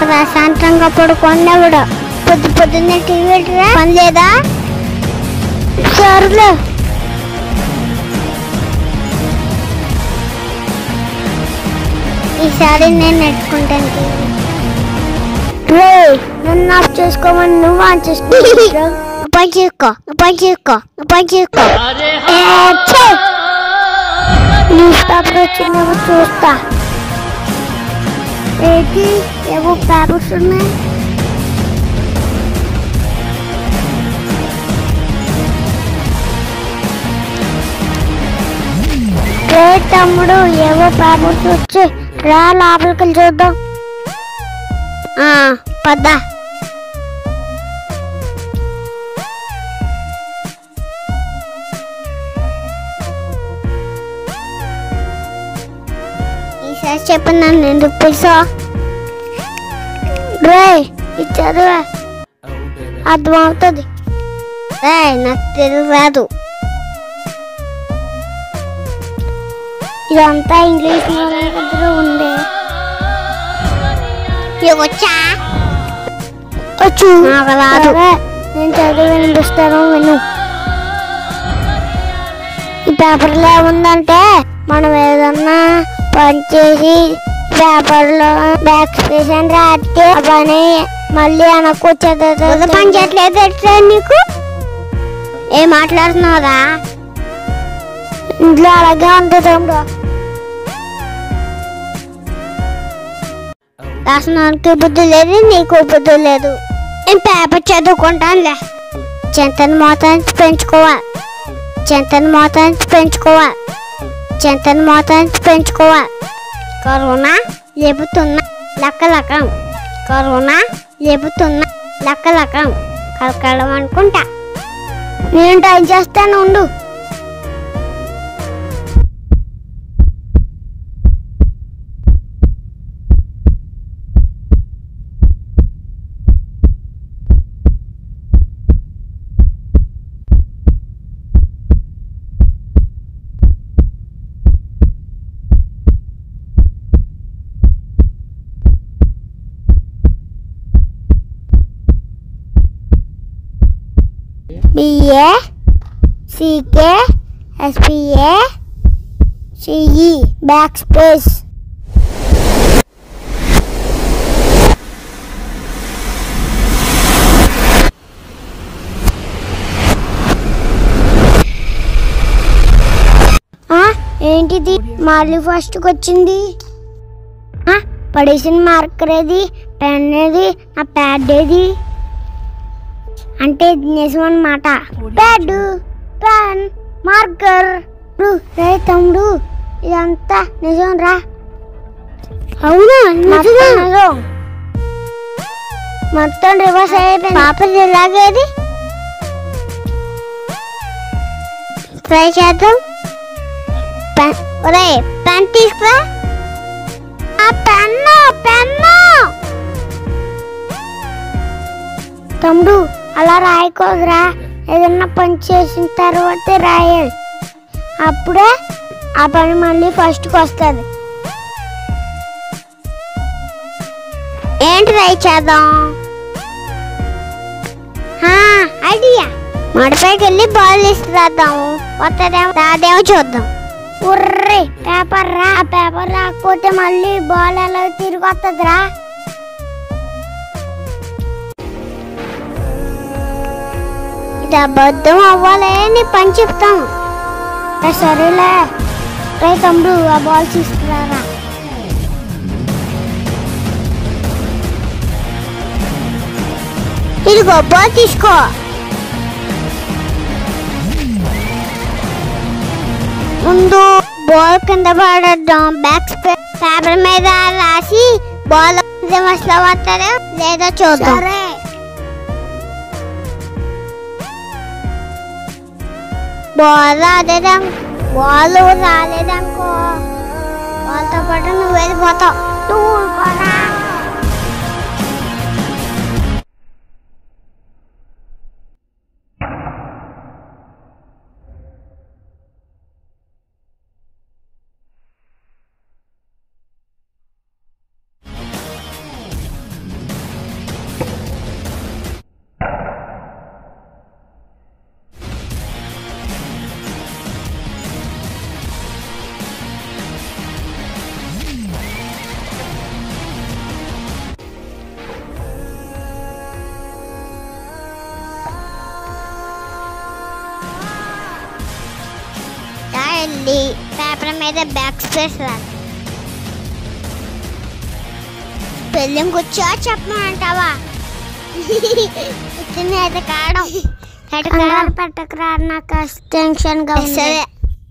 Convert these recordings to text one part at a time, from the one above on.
ప్రశాంతంగా పడుకున్నవాడు పొద్దు పొద్దున్నే టీవీ పని లేదా సర్లే ఈసారి నేను నెట్టుకుంటాను టీవీ రే నన్ను ఆఫ్ చేసుకోమని నువ్వు ఆన్ చేసుకో పని చేసుకో పని చేసుకో పని చేసుకో ఏ, ఛే! న్యూస్ పేపర్ వచ్చిందేమో చూస్తా ఏంటి ఏవో పేపర్స్ ఉన్నాయి రే తమ్ముడు ఏవో పేపర్స్ వచ్చి రా లోపలికి వెళ్ళి చూద్దాం ఆ, పద్దా ఈసారి చెప్పు నన్ను ఎందుకు పిలిచా రే ఇది చదివే అర్థమవుతుంది రే నాకు తెలుగు రాదు ఇదంతా ఇంగ్లీష్ మీడియం దగ్గర ఉంది ఇది వచ్చా వచ్చు నాకు రాదు నేను చదివి వినిపిస్తాను విను ఈ పేపర్లో ఏముందంటే మనం ఏదన్నా పని చేసి పేపర్లో బ్యాక్ స్పేస్ అని రాస్తే ఆ పని మళ్ళీ వెనక్కి వచ్చేది పని చేయట్లేదు ఎట్లా నీకు ఏం మాట్లాడుతున్నావురా ఇంట్లో అలాగే ఉంది తమ్ముడు రాసినానికి బుద్ధి లేదు నీకు బుద్ధి లేదు నేను పేపర్ చదువుకుంటానులే చింతన మోతాన్ని పెంచుకోవాలి చింతన మోతాన్ని పెంచుకోవాలి చింతన మోతాన్ని పెంచుకోవాలి కరోనా లేపుతున్న లక్క లకం కరోనా లేపుతున్న లక్క లకం కలకలం అనుకుంటా నేను ట్రై చేస్తాను ఉండు B A C K S P A C E back space ఆ, ఏంటిది మళ్ళీ ఫస్ట్కి వచ్చింది ఆ, పడేసిన మార్కర్ ఏది పెన్ ఏది నా ప్యాడ్ ఏది అంటే ఇది నిజం అన్నమాట ప్యాడ్ పెన్ మార్కర్ రే తమ్ముడు ఇదంతా నిజం రా అవునా నిజం మొత్తం రివర్స్ అయిపోయింది పాపది ఎలాగేది ట్రై చేద్దాం పెన్ ఒరే పెన్ తీసుకురా ఆ పెన్ను పెన్ను తమ్ముడు అలా రాయకూడదురా ఏదన్నా పని చేసిన తర్వాత రాయాలి అప్పుడే ఆ పని మళ్ళీ ఫస్ట్కి వస్తుంది ఏంటి ట్రై చేద్దాం ఆ, ఐడియా మడిపైకి వెళ్ళి బాల్ తీసుకురాద్దాం వస్తుందేమో రాదేమో చూద్దాం ఉర్రే పేపర్ రా ఆ పేపర్ రాకపోతే మళ్ళీ బాల్ ఎలా తిరిగి వస్తుందిరా ఇది అబద్ధం అవ్వాలి నీ పని చెప్తాం ఏ సరేలే రే తమ్ముడు ఆ బాల్ తీసుకురారా ఇదిగో బాల్ తీసుకో ముందు బాల్ కింద పడేద్దాం బ్యాక్ పేపర్ మీద రాసి బాల్ రివర్స్ లో వస్తారో లేదో చూద్దాం సరే బాల్ రాలేదం బాల్ రాలేదనుకో వాళ్ళతో పాటు నువ్వు వెళ్ళిపోతావు నువ్వు ఊరుకోరా మళ్ళీ పేపర్ మీద బ్యాక్ స్పేస్ రాదు పెళ్ళిం కూర్చో చెప్పమంటావా అయితే కాడం కంగారు పెట్టకరా నాకు టెన్షన్ గా సరే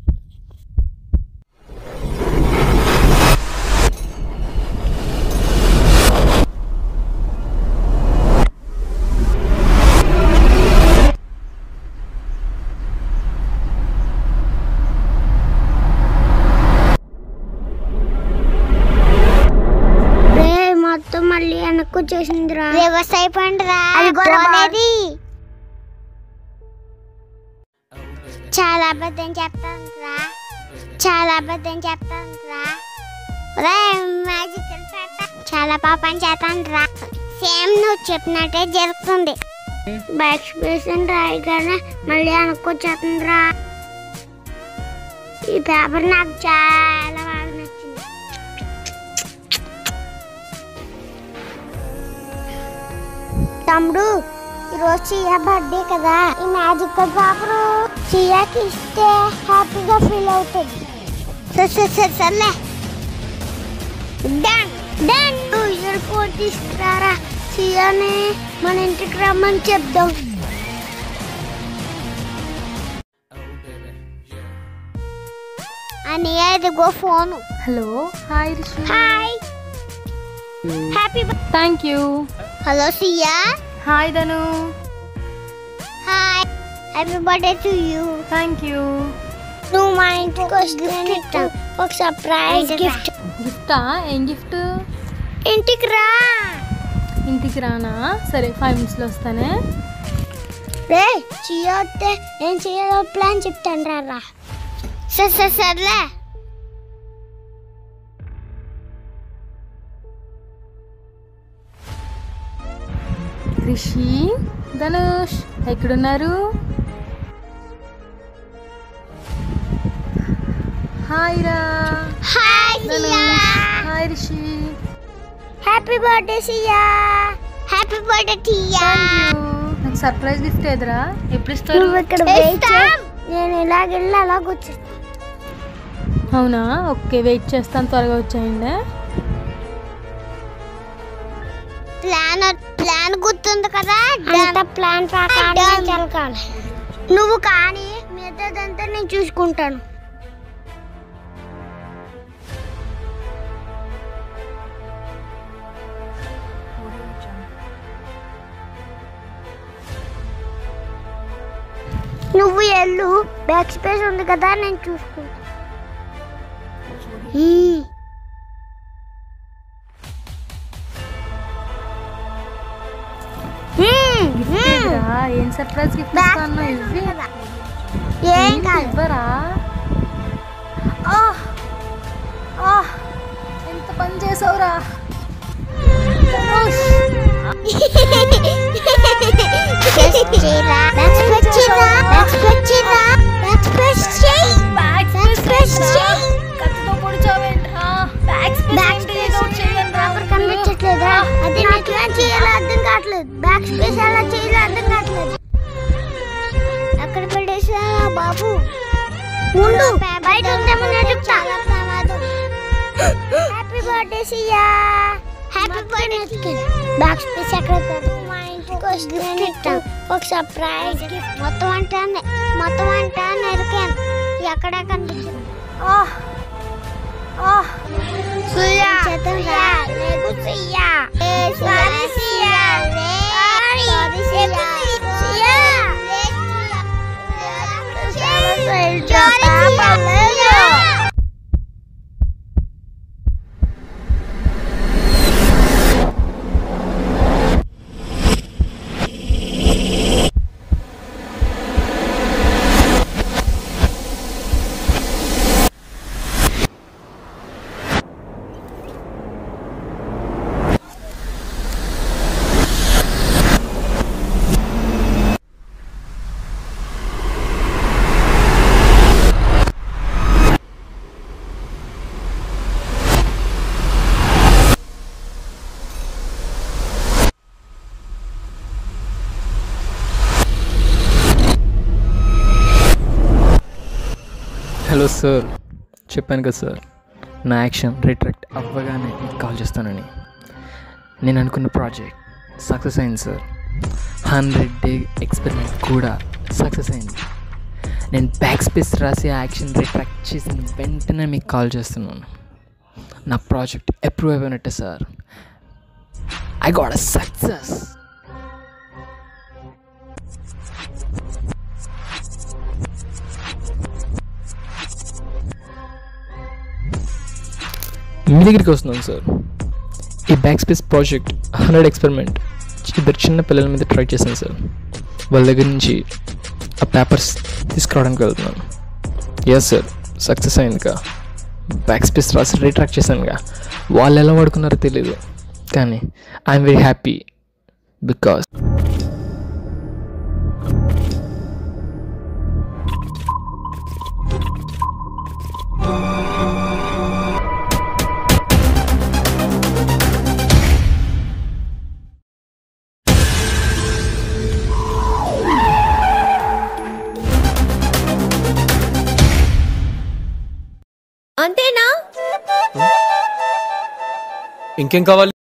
మొత్తం మళ్ళీ వెనక్కి వచ్చేసిందిరా రివర్స్ అయిపోయిందిరా అది గొడవది చాలా అబద్ధం చెప్తాను రా చాలా అబద్ధం చెప్తాను రా మ్యాజికల్ చాలా పాపం చేస్తాను రా సేమ్ నువ్వు చెప్పినట్టే జరుగుతుంది బ్యాక్ స్పేస్ రాయగానే మళ్ళీ వెనక్కొచ్చేస్తుంది రా ఈ పేపర్ నాకు చాలా బాగా నచ్చింది తమ్ముడు ఈరోజు సియా బర్త్డే కదా ఈ మ్యాజికల్ పేపర్ సియాకి ఇస్తే హ్యాపీగా ఫీల్ అవుతుంది సరే సరే సరే సర్లే డన్ డన్ ఇయర్పోర్ట్ తీసుకురారా సియాని మన ఇంటికి రమ్మని చెప్దాం అని ఇదిగో phone hello hi Rishi hi happy thank you hello Siya hi Dhanu hi happy birthday to you thank you నువ్వు మా ఇంటికి వస్తే ఒక సర్ప్రైజ్ గిఫ్ట్ గిఫ్టా ఏం గిఫ్ట్ ఇంటికి రా ఇంటికి రానా సరే ఫైవ్ మినిట్స్లో వస్తానే రే చియా వస్తే ఏం చేయాలో ప్లాన్ చెప్తాను రా రా సరే సరే సర్లే రిషి ధనుష్ ఎక్కడున్నారు హాయ్ రా hi Siya Dhanush hi Rishi happy birthday Siya happy birthday Tiya నాకు సర్ప్రైజ్ గిఫ్ట్ ఎదురా ఎప్పుడు ఇస్తారు నువ్వు ఇక్కడ వెయిట్ నేను ఇలాగెళ్ళి అలా కూర్చో అవునా ఓకే వెయిట్ చేస్తాను త్వరగా వచ్చేయండి ప్లాన్ ప్లాన్ గుర్తుంది కదా అంత ప్లాన్ ప్రకారం జరగాలి నువ్వు కానీ మిగతాదంతా నేను చూసుకుంటాను నువ్వు ఎల్లు బ్యాక్ స్పేస్ ఉంది కదా నేను చూసుకుంటా మ్మ్. మ్మ్. మ్మ్. ఎదురా ఏం సర్ప్రైజ్ గిఫ్ట్ బ్యాక్ ఇస్తాను స్పేస్ ఇవ్వి ఉంది కదా. ఏం కాదు ఇవ్వరా ఆహ్! ఆహ్! ఎంత పని చేసావురా ధనుష్! కత్తితో పొడిచావేంట్రా? బ్యాక్ స్పేస్ ఏంటి? ఏదో ఒకటి చేయండిరా. కనిపించట్లేదా అది నాకు ఏం చేయాలో అర్థం కావట్లేదు బ్యాక్ స్పేస్ ఎలా చేయాలో అర్థం కావట్లేదు అక్కడ పడేసా బాబు ముందు బయట ఉందేమో నేను చెప్తా happy birthday Siya happy birthday back space ఎక్కడ పెడతాం? మా ఇంటికి వస్తే నేను ఇస్తాను. ఒక సర్ప్రైజ్ గిఫ్ట్ మొత్తం అంటా మొత్తం అంటా నరికాను ఎక్కడ కనిపించదు ఆహ్! ఆహ్! సుయా సుయా లేకు సుయా ఏ సారీ సుయా లే sorry Suya Suya hello sir చెప్పాను కదా సార్ నా యాక్షన్ రిట్రాక్ట్ అవ్వగానే మీకు కాల్ చేస్తానని నేను అనుకున్న ప్రాజెక్ట్ సక్సెస్ అయింది సార్ హండ్రెడ్ డే ఎక్స్పెరిమెంట్ కూడా సక్సెస్ అయింది నేను బ్యాక్ స్పేస్ రాసి యాక్షన్ రిట్రాక్ట్ చేసిన వెంటనే మీకు కాల్ చేస్తున్నాను నా ప్రాజెక్ట్ అప్రూవ్ అయిపోయినట్టే sir I got a success మీ దగ్గరికి వస్తున్నాను సార్ ఈ back space project hundred experiment ఇద్దరు చిన్న పిల్లల మీద ట్రై చేశాను సార్ వాళ్ళ దగ్గర నుంచి ఆ పేపర్స్ తీసుకురావడానికి వెళ్తున్నాను ఎస్ సార్ సక్సెస్ అయిందిగా బ్యాక్ స్పేస్ రాసి రీట్రాక్ట్ చేశానుగా వాళ్ళు ఎలా వాడుకున్నారో తెలియదు కానీ ఐఎమ్ వెరీ హ్యాపీ బికాస్ అంతేనా ఇంకేం కావాలి